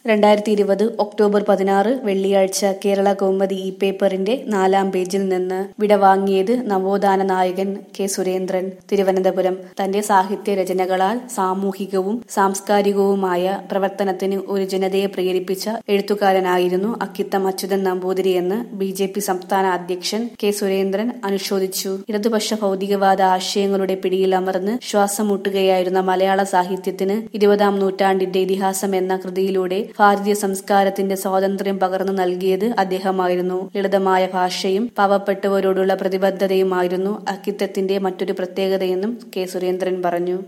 രണ്ടായിരത്തി ഇരുപത് ഒക്ടോബർ പതിനാറ് വെള്ളിയാഴ്ച കേരള കൗമുദി ഈ പേപ്പറിന്റെ നാലാം പേജിൽ നിന്ന് വിടവാങ്ങിയത് നവോത്ഥാന നായകൻ കെ സുരേന്ദ്രൻ തിരുവനന്തപുരം തന്റെ സാഹിത്യ രചനകളാൽ സാമൂഹികവും സാംസ്കാരികവുമായ പ്രവർത്തനത്തിന് ഒരു ജനതയെ പ്രേരിപ്പിച്ച എഴുത്തുകാരനായിരുന്നു അക്കിത്തം അച്യുതൻ നമ്പൂതിരിയെന്ന് ബി ജെ പി സംസ്ഥാന അധ്യക്ഷൻ കെ സുരേന്ദ്രൻ അനുശോചിച്ചു ഇടതുപക്ഷ ഭൗതികവാദ ആശയങ്ങളുടെ പിടിയിൽ അമർന്ന് ശ്വാസം മുട്ടുകയായിരുന്ന മലയാള സാഹിത്യത്തിന് ഇരുപതാം നൂറ്റാണ്ടിന്റെ ഇതിഹാസം എന്ന കൃതിയിലൂടെ ഭാരതീയ സംസ്കാരത്തിന്റെ സ്വാതന്ത്ര്യം പകർന്നു നൽകിയത് അദ്ദേഹമായിരുന്നു ലളിതമായ ഭാഷയും പാവപ്പെട്ടവരോടുള്ള പ്രതിബദ്ധതയുമായിരുന്നു അക്കിത്തത്തിന്റെ മറ്റൊരു പ്രത്യേകതയെന്നും കെ സുരേന്ദ്രൻ പറഞ്ഞു